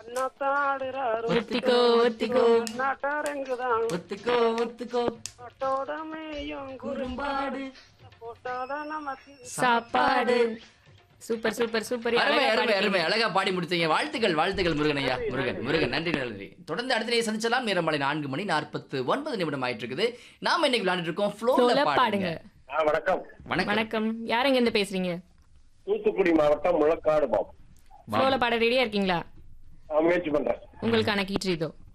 அண்ணாத்தாடுறாரு ஒத்திக்கோ ஒத்திக்கோ நாட்டாரெங்குதான் ஒத்துக்கோ ஒத்துக்கோ பட்டோட மேயும் குறும்பாடு போட்டாதான் நமக்கு சாப்பாடு சூப்பர் சூப்பர் சூப்பர் அருமை அழகா அருமை பாடிட்டீங்க. அருமை அழகா பாடி முடிச்சீங்க வாழ்த்துக்கள் வாழ்த்துக்கள் முருகன் ஐயா முருகன் முருகன் நன்றி நன்றி தொடர்ந்து அடுத்த நேரம் சந்திச்சலாம் நேரம் மாலை நான்கு மணி நாற்பத்து ஒன்பது நிமிடம் ஆயிட்டு இருக்குது நாம இன்னைக்கு விளையாண்டுட்டு இருக்கோம் Flow ஃப்ளோல ல பாடுங்க பாடுங்க ஆ, வணக்கம் வணக்கம் வணக்கம் யாருங்க இருந்து பேசுறீங்க தூத்துக்குடி மாவட்டம் முழக்காடு பாபு ஃப்ளோல பாட ரெடியா இருக்கீங்களா ஆ, முயற்சி பண்றேன் உங்களுக்கான கீற்று இதோ